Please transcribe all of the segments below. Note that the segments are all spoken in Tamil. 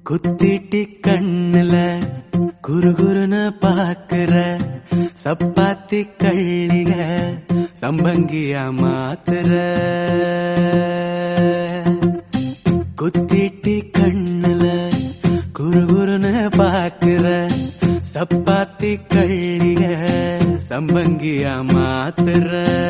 குத்திட்டி கண்ணுல குறுகுறுன்னு பாக்குற சப்பாத்தி கள்ளிக சம்பங்கியா மாத்துற குத்திட்டி கண்ணுல குறுகுறுன்னு பாக்குற சப்பாத்தி கள்ளிக சம்பங்கியா மாத்துற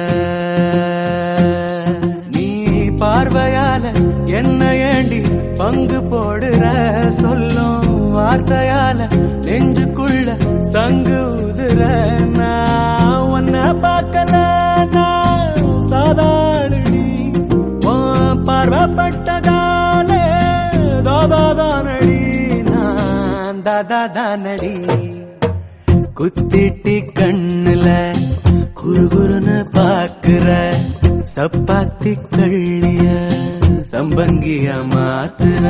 நீ பார்வையால என்ன ஏண்டி பங்கு போடுற சொல்லும் வார்த்தையால நெஞ்சுக்குள்ள சங்கு உதுற நான் உன்னை பார்க்கல நான் சாதாரணி உன் பார்வைப்பட்டதால தாதாதானடி நான் தாதாதானடி குத்திட்டி கண்ணுல குறுகுறுன்னு பாக்குற சப்பாத்தி கள்ளிய சம்பங்கிய மாத்துற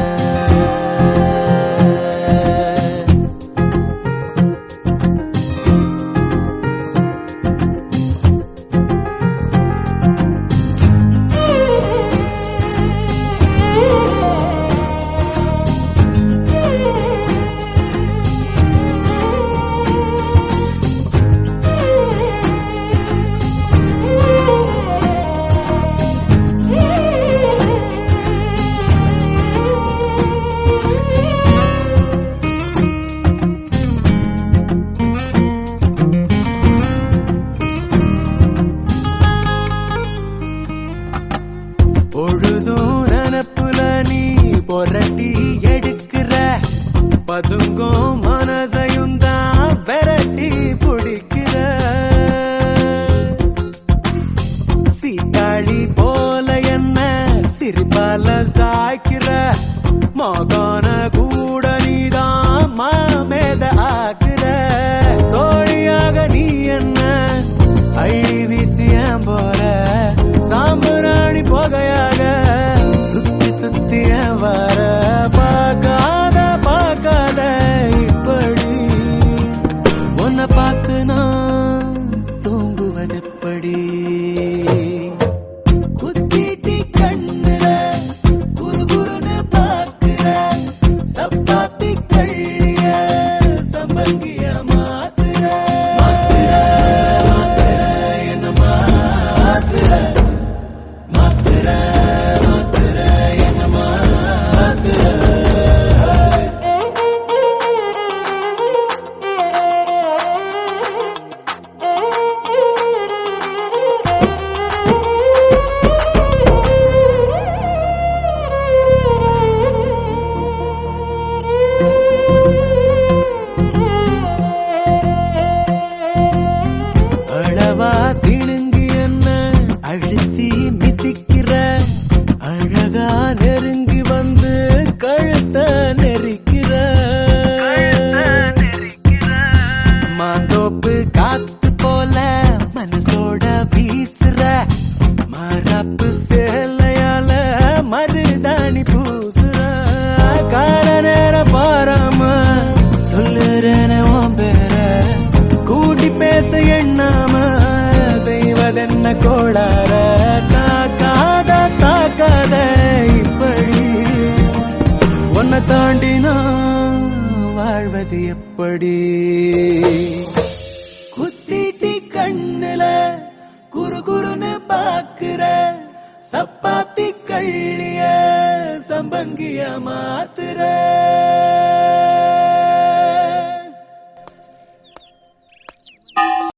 பொழுதும் நினப்புல நீ பொரட்டி எடுக்கிற பதுங்கும் மனதையும் தான் விரட்டி பிடிக்கிற சீட்டாளி போல என்ன சிரிப்பால சாய்க்கிற மகான கூட நீதான் மாமேத ஆக்குற தோழியாக நீ என்ன அள்ளி வீசியம் போற சாம்பராணி போகையாக சுத்தி சுத்திய வர பார்க்காத பார்க்காத இப்படி உன்னை பார்த்து நான் தூங்குவதெப்படி குத்திட்டி கண்ணுல குறுகுறுன்னு பார்க்கிற சப்பாத்தி கள்ளிய சம்பங்கிய மாத்துற மாத்துற மாத்துற என்ன மாத்துற மாத்துற மாத்துற என்ன மாத்துற அளவா சிணுங்கி என்ன அழுத்தி மிதிக்கிற அழகா நெருங்கி வந்து கழுத்த நெரிக்கிற மாந்தோப்பு காத்து போல மனசோட வீசுற மரப்பு சேலையால மருதாணி பூசுற கால நேரம் பாராம சொல்லுறேன உன் பேர கூட்டி பேச எண்ணாம செய்வதென்ன கோளார தாக்காத தாக்காத இப்படி உன்னை தாண்டி நான் வாழ்வது எப்படி குத்திட்டி கண்ணுல குறு குறுன்னு பாக்குற சப்பாத்தி கள்ளிய சம்பங்கிய மாத்துற